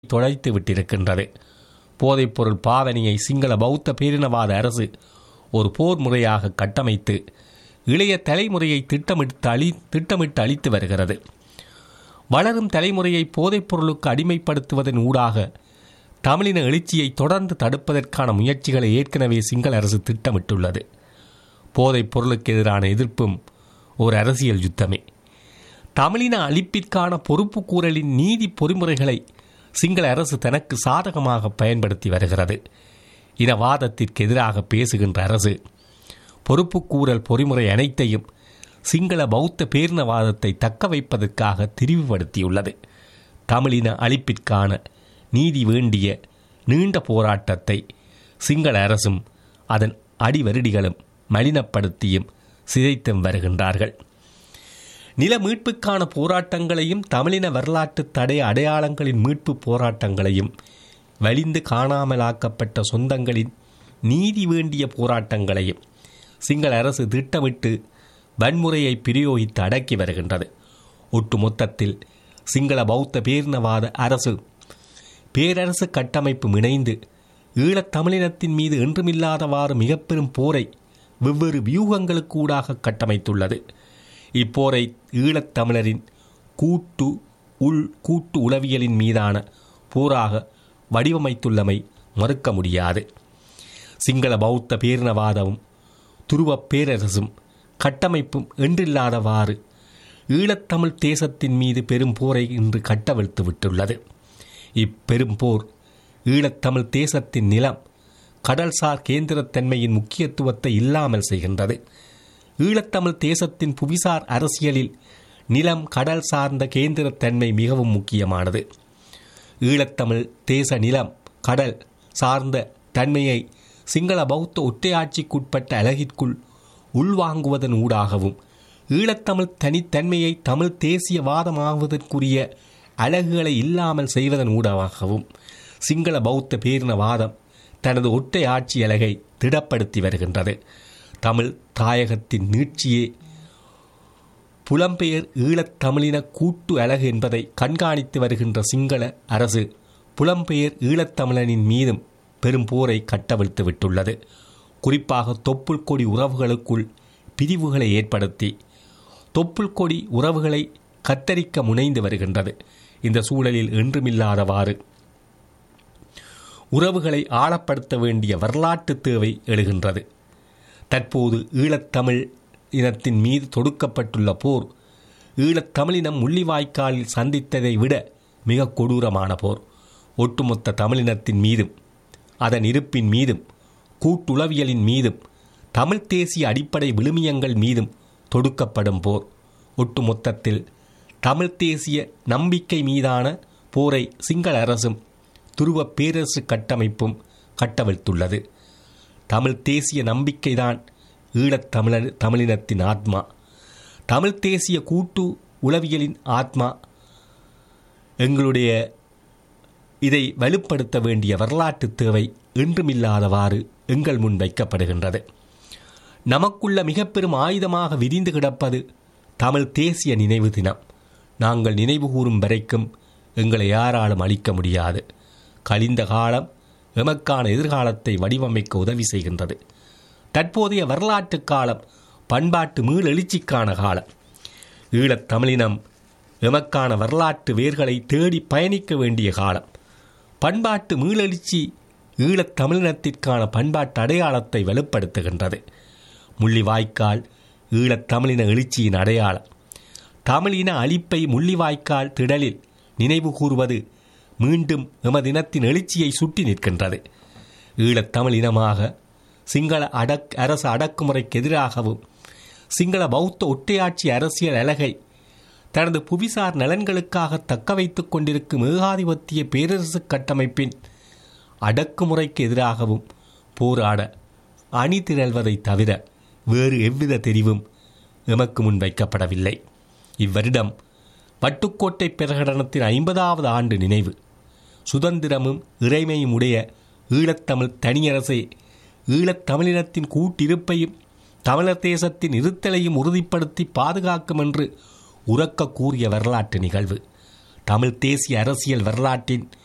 தொலைத்து விட்டிருக்கின்றது போதைப்பொருள் பாவனையை சிங்கள பௌத்த பேரினவாத அரசு ஒரு போர் முறையாக கட்டமைத்து இளைய தலைமுறையை திட்டமிட்டு அழி திட்டமிட்டு அளித்து வருகிறது வளரும் தலைமுறையை போதைப்பொருளுக்கு அடிமைப்படுத்துவதன் ஊடாக தமிழின எழுச்சியை தொடர்ந்து தடுப்பதற்கான முயற்சிகளை ஏற்கனவே சிங்கள அரசு திட்டமிட்டுள்ளது போதைப் பொருளுக்கு எதிரான எதிர்ப்பும் ஒரு அரசியல் யுத்தமே தமிழின அழிப்பிற்கான பொறுப்புக்கூறலின் நீதி பொறிமுறைகளை சிங்கள அரசு தனக்கு சாதகமாக பயன்படுத்தி வருகிறது இனவாதத்திற்கு எதிராக பேசுகின்ற அரசு பொறுப்புக்கூறல் பொறிமுறை அனைத்தையும் சிங்கள பௌத்த பேரினவாதத்தை தக்க வைப்பதற்காக திரிவுபடுத்தியுள்ளது தமிழின அழிப்பிற்கான நீதி வேண்டிய நீண்ட போராட்டத்தை சிங்கள அரசும் அதன் அடிவருடிகளும் மலினப்படுத்தியும் சிதைத்தும் வருகின்றார்கள் நில மீட்புக்கான போராட்டங்களையும் தமிழின வரலாற்று தடை அடையாளங்களின் மீட்பு போராட்டங்களையும் வலிந்து காணாமலாக்கப்பட்ட சொந்தங்களின் நீதி வேண்டிய போராட்டங்களையும் சிங்கள அரசு திட்டமிட்டு வன்முறையை பிரயோகித்து அடக்கி வருகின்றது ஒட்டுமொத்தத்தில் சிங்கள பௌத்த பேரினவாத அரசு பேரரசு கட்டமைப்பு இணைந்து ஈழத் தமிழினத்தின் மீது என்றுமில்லாதவாறு மிகப்பெரும் போரை வெவ்வேறு வியூகங்களுக்கு ஊடாக கட்டமைத்துள்ளது இப்போரை ஈழத் தமிழரின் கூட்டு உள் கூட்டு உளவியலின் மீதான போராக வடிவமைத்துள்ளமை மறுக்க முடியாது சிங்கள பௌத்த பேரினவாதமும் துருவப் பேரரசும் கட்டமைப்பும் என்றில்லாதவாறு ஈழத்தமிழ் தேசத்தின் மீது பெரும் போரை இன்று கட்டவிழ்த்து விட்டுள்ளது இப்பெரும் போர் ஈழத்தமிழ் தேசத்தின் நிலம் கடல்சார் கேந்திரத்தன்மையின் முக்கியத்துவத்தை இல்லாமல் செய்கின்றது ஈழத்தமிழ் தேசத்தின் புவிசார் அரசியலில் நிலம் கடல் சார்ந்த கேந்திரத்தன்மை மிகவும் முக்கியமானது ஈழத்தமிழ் தேச நிலம் கடல் சார்ந்த தன்மையை சிங்கள பௌத்த ஒற்றையாட்சிக்குட்பட்ட அழகிற்குள் உள்வாங்குவதன் ஊடாகவும் ஈழத்தமிழ் தனித்தன்மையை தமிழ் தேசியவாதமாகுவதற்குரிய அழகுகளை இல்லாமல் செய்வதன் ஊடாகவும் சிங்கள பௌத்த பேரினவாதம் தனது ஒற்றை ஆட்சி அழகை திடப்படுத்தி வருகின்றது தமிழ் தாயகத்தின் நீட்சியே புலம்பெயர் ஈழத் தமிழின கூட்டு அழகு என்பதை கண்காணித்து வருகின்ற சிங்கள அரசு புலம்பெயர் ஈழத்தமிழனின் மீதும் பெரும் போரை கட்டவிழ்த்து விட்டுள்ளது குறிப்பாக தொப்புள் கொடி உறவுகளுக்குள் பிரிவுகளை ஏற்படுத்தி தொப்புள் கொடி உறவுகளை கத்தரிக்க முனைந்து வருகின்றது இந்த சூழலில் என்றுமில்லாதவாறு உறவுகளை ஆழப்படுத்த வேண்டிய வரலாற்று தேவை எழுகின்றது தற்போது ஈழத்தமிழ் இனத்தின் மீது தொடுக்கப்பட்டுள்ள போர் ஈழத்தமிழினம் முள்ளிவாய்க்காலில் சந்தித்ததை விட மிக கொடூரமான போர் ஒட்டுமொத்த தமிழினத்தின் மீதும் அதன் இருப்பின் மீதும் கூட்டுளவியலின் மீதும் தமிழ் தேசிய அடிப்படை விழுமியங்கள் மீதும் தொடுக்கப்படும் போர் ஒட்டுமொத்தத்தில் தமிழ் தேசிய நம்பிக்கை மீதான போரை சிங்கள அரசும் துருவ பேரரசு கட்டமைப்பும் கட்டவிழ்த்துள்ளது தமிழ் தேசிய நம்பிக்கைதான் ஈழத் தமிழர் தமிழினத்தின் ஆத்மா தமிழ் தேசிய கூட்டு உளவியலின் ஆத்மா எங்களுடைய இதை வலுப்படுத்த வேண்டிய வரலாற்று தேவை என்றுமில்லாதவாறு எங்கள் முன் வைக்கப்படுகின்றது நமக்குள்ள மிக பெரும் ஆயுதமாக விரிந்து கிடப்பது தமிழ் தேசிய நினைவு தினம் நாங்கள் நினைவு கூறும் வரைக்கும் எங்களை யாராலும் அழிக்க முடியாது கழிந்த காலம் எமக்கான எதிர்காலத்தை வடிவமைக்க உதவி செய்கின்றது தற்போதைய வரலாற்று காலம் பண்பாட்டு மீளெழுச்சிக்கான காலம் ஈழத் தமிழினம் எமக்கான வரலாற்று வேர்களை தேடி பயணிக்க வேண்டிய காலம் பண்பாட்டு மீளெழுச்சி ஈழத் தமிழினத்திற்கான பண்பாட்டு அடையாளத்தை வலுப்படுத்துகின்றது முள்ளிவாய்க்கால் ஈழத் தமிழின எழுச்சியின் அடையாளம் தமிழின அழிப்பை முள்ளிவாய்க்கால் திடலில் நினைவு கூறுவது மீண்டும் எமதினத்தின் எழுச்சியை சுட்டி நிற்கின்றது ஈழத் தமிழ் இனமாக சிங்கள அடக் அரசு அடக்குமுறைக்கு எதிராகவும் சிங்கள பௌத்த ஒற்றையாட்சி அரசியல் அழகை தனது புவிசார் நலன்களுக்காக தக்க வைத்துக் கொண்டிருக்கும் ஏகாதிபத்திய பேரரசு கட்டமைப்பின் அடக்குமுறைக்கு எதிராகவும் போராட அணி திரள்வதை தவிர வேறு எவ்வித தெரிவும் எமக்கு முன் வைக்கப்படவில்லை இவ்வருடம் வட்டுக்கோட்டை பிரகடனத்தின் ஐம்பதாவது ஆண்டு நினைவு சுதந்திரமும் இறைமையும் உடைய ஈழத்தமிழ் தனியரசை ஈழத் தமிழினத்தின் கூட்டிருப்பையும் தமிழர் தேசத்தின் இருத்தலையும் உறுதிப்படுத்தி பாதுகாக்கும் என்று உறக்க கூறிய வரலாற்று நிகழ்வு தமிழ் தேசிய அரசியல் வரலாற்றின்